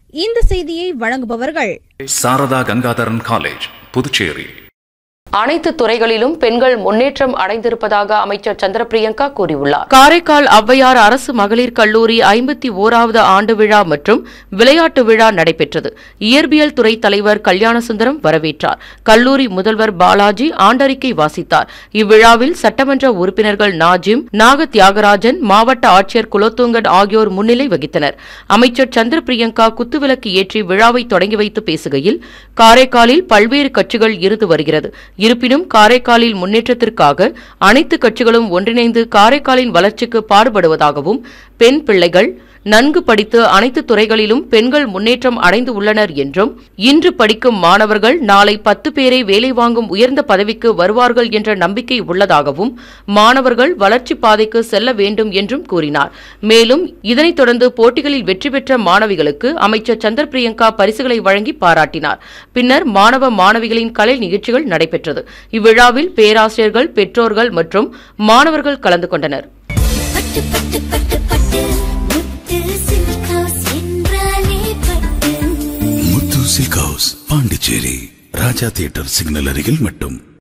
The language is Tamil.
இந்த செய்தியை வழங்குபவர்கள் சாரதா கங்காதரன் காலேஜ் புதுச்சேரி அனைத்து துறைகளிலும் பெண்கள் முன்னேற்றம் அடைந்திருப்பதாக அமைச்சர் சந்திர பிரியங்கா கூறியுள்ளார் காரைக்கால் ஔவையார் அரசு மகளிர் கல்லூரி ஐம்பத்தி ஓராவது ஆண்டு விழா மற்றும் விளையாட்டு விழா நடைபெற்றது இயற்பியல் துறை தலைவர் கல்யாணசுந்தரம் வரவேற்றார் கல்லூரி முதல்வர் பாலாஜி ஆண்டறிக்கை வாசித்தார் இவ்விழாவில் சட்டமன்ற உறுப்பினர்கள் நாஜிம் நாக தியாகராஜன் மாவட்ட ஆட்சியர் குலோத்துங்கன் ஆகியோர் முன்னிலை வகித்தனர் அமைச்சர் சந்திர பிரியங்கா குத்துவிளக்கு ஏற்றி விழாவை தொடங்கி வைத்து பேசுகையில் காரைக்காலில் பல்வேறு கட்சிகள் இருந்து வருகிறது இருப்பினும் காரைக்காலில் முன்னேற்றத்திற்காக அனைத்து கட்சிகளும் ஒன்றிணைந்து காரைக்காலின் வளர்ச்சிக்கு பாடுபடுவதாகவும் பெண் பிள்ளைகள் நன்கு படித்து அனைத்து துறைகளிலும் பெண்கள் முன்னேற்றம் அடைந்து உள்ளனர் என்றும் இன்று படிக்கும் மாணவர்கள் நாளை பத்து பேரை வேலை வாங்கும் உயர்ந்த பதவிக்கு வருவார்கள் என்ற நம்பிக்கை உள்ளதாகவும் மாணவர்கள் வளர்ச்சி பாதைக்கு செல்ல வேண்டும் என்றும் கூறினார் மேலும் இதனைத் தொடர்ந்து போட்டிகளில் வெற்றி பெற்ற மாணவிகளுக்கு அமைச்சர் சந்திர பிரியங்கா பரிசுகளை வழங்கி பாராட்டினார் பின்னர் மாணவ மாணவிகளின் கலை நிகழ்ச்சிகள் நடைபெற்றது இவ்விழாவில் பேராசிரியர்கள் பெற்றோர்கள் மற்றும் மாணவர்கள் கலந்து கொண்டனர் பட்டு பட்டு பட்டு பட்டு முத்து சில்க் ஹவுஸ் என்றாலே பட்டு Muthu silk house Pondicherry Raja theatre signal அருகில் மட்டும்